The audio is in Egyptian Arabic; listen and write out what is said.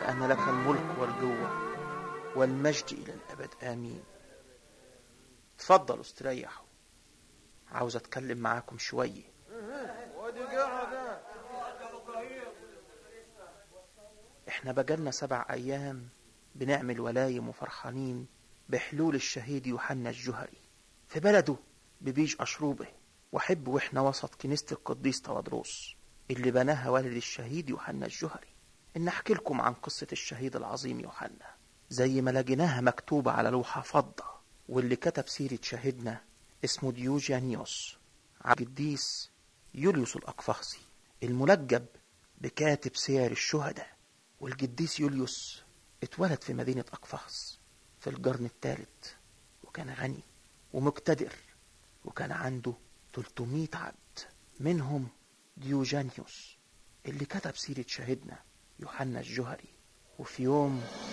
لأن لك الملك والجوة والمجد إلى الأبد آمين تفضلوا استريحوا عاوز أتكلم معاكم شوية احنا بقالنا سبع أيام بنعمل ولايم وفرحانين بحلول الشهيد يوحنا الجهري في بلده ببيج أشروبه وحب وإحنا وسط كنيسة القديس تودروس اللي بناها والد الشهيد يوحنا الجهري إن أحكي لكم عن قصة الشهيد العظيم يوحنا زي ما لقيناها مكتوبة على لوحة فضة واللي كتب سيرة شهيدنا اسمه ديوجانيوس عبد القديس يوليوس الأقفاصي الملقب بكاتب سير الشهداء والقديس يوليوس اتولد في مدينة أقفاص في القرن الثالث وكان غني ومقتدر وكان عنده 300 عبد منهم ديوجانيوس اللي كتب سيرة شهيدنا يوحنا الجهري وفي يوم